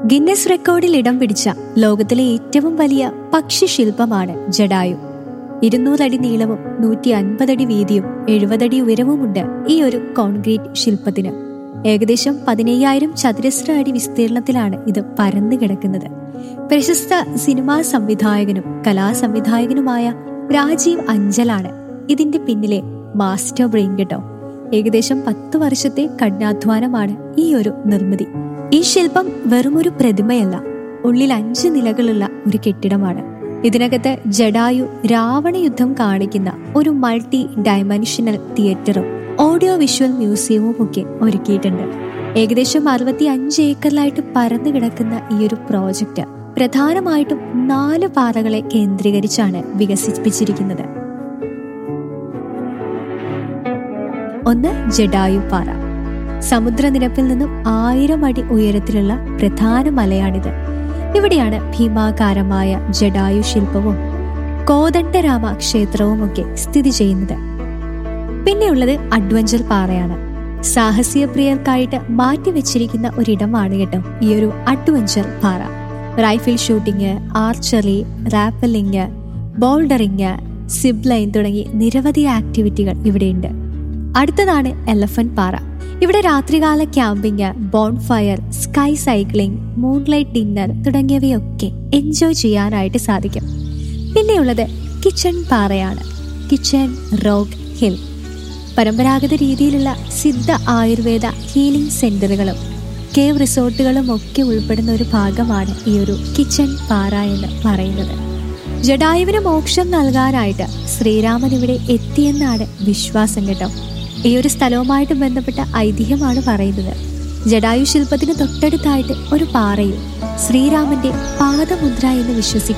Guinness റെക്കോർഡിൽ ഇടം പിടിച്ച ലോകത്തിലെ ഏറ്റവും വലിയ പക്ഷിശില്പമാണ് ജഡായു ഇരുന്നൂറടി നീളവും നൂറ്റി അൻപതടി വീതിയും എഴുപതടി ഉയരവുമുണ്ട് ഈ ഒരു കോൺക്രീറ്റ് ശില്പത്തിന് ഏകദേശം പതിനയ്യായിരം ചതുരശ്ര അടി വിസ്തീർണത്തിലാണ് ഇത് പരന്നു കിടക്കുന്നത് പ്രശസ്ത സിനിമാ സംവിധായകനും കലാസംവിധായകനുമായ രാജീവ് അഞ്ചലാണ് ഇതിന്റെ പിന്നിലെ മാസ്റ്റർ ബ്രെയിൻ കേട്ടോ ഏകദേശം പത്ത് വർഷത്തെ കഠിനാധ്വാനമാണ് ഈ ഒരു നിർമ്മിതി ഈ ശില്പം വെറുമൊരു പ്രതിമയല്ല ഉള്ളിൽ അഞ്ച് നിലകളുള്ള ഒരു കെട്ടിടമാണ് ഇതിനകത്ത് ജഡായു രാവണ യുദ്ധം കാണിക്കുന്ന ഒരു മൾട്ടി ഡയമെൻഷനൽ തിയേറ്ററും ഓഡിയോ വിഷ്വൽ മ്യൂസിയവും ഒക്കെ ഒരുക്കിയിട്ടുണ്ട് ഏകദേശം അറുപത്തി അഞ്ച് ഏക്കറിലായിട്ട് പരന്നു കിടക്കുന്ന ഈ ഒരു പ്രോജക്റ്റ് പ്രധാനമായിട്ടും നാല് പാതകളെ കേന്ദ്രീകരിച്ചാണ് വികസിപ്പിച്ചിരിക്കുന്നത് ഒന്ന് ജഡായു പാറ സമുദ്രനിരപ്പിൽ നിന്നും ആയിരം അടി ഉയരത്തിലുള്ള പ്രധാന മലയാണിത് ഇവിടെയാണ് ഭീമാകാരമായ ജഡായു ശില്പവും കോദണ്ഡരാമ ക്ഷേത്രവും ഒക്കെ സ്ഥിതി ചെയ്യുന്നത് പിന്നെയുള്ളത് അഡ്വഞ്ചർ പാറയാണ് സാഹസിക പ്രിയർക്കായിട്ട് മാറ്റിവെച്ചിരിക്കുന്ന ഒരിടമാണ് കേട്ടോ ഈ ഒരു അഡ്വഞ്ചർ പാറ rifle shooting archery rappelling bouldering zip line തുടങ്ങി നിരവധി ആക്ടിവിറ്റികൾ ഇവിടെയുണ്ട് അടുത്തതാണ് എലഫന്റ് പാറ ഇവിടെ രാത്രികാല camping bonfire sky cycling moonlight dinner തുടങ്ങിയവയൊക്കെ എൻജോയ് ചെയ്യാനായിട്ട് സാധിക്കും പിന്നെയുള്ളത് കിച്ചൺ പാറയാണ് കിച്ചൺ റോക്ക് ഹിൽ പരമ്പരാഗത രീതിയിലുള്ള സിദ്ധ ആയുർവേദ ഹീലിംഗ് സെന്ററുകളും കേവ് റിസോർട്ടുകളും ഒക്കെ ഉൾപ്പെടുന്ന ഒരു ഭാഗമാണ് ഈ ഒരു കിച്ചൺ പാറ എന്ന് പറയുന്നത് ജഡായുവിന് മോക്ഷം നൽകാനായിട്ട് ശ്രീരാമൻ ഇവിടെ എത്തിയെന്നാണ് വിശ്വാസം കേട്ടോ ഈ ഒരു സ്ഥലവുമായിട്ട് ബന്ധപ്പെട്ട ഐതിഹ്യമാണ് പറയുന്നത് ജഡായു ശില്പത്തിന് തൊട്ടടുത്തായിട്ട് ഒരു പാറയിൽ ശ്രീരാമന്റെ പാദമുദ്ര എന്ന് വിശ്വസിക്കുന്നു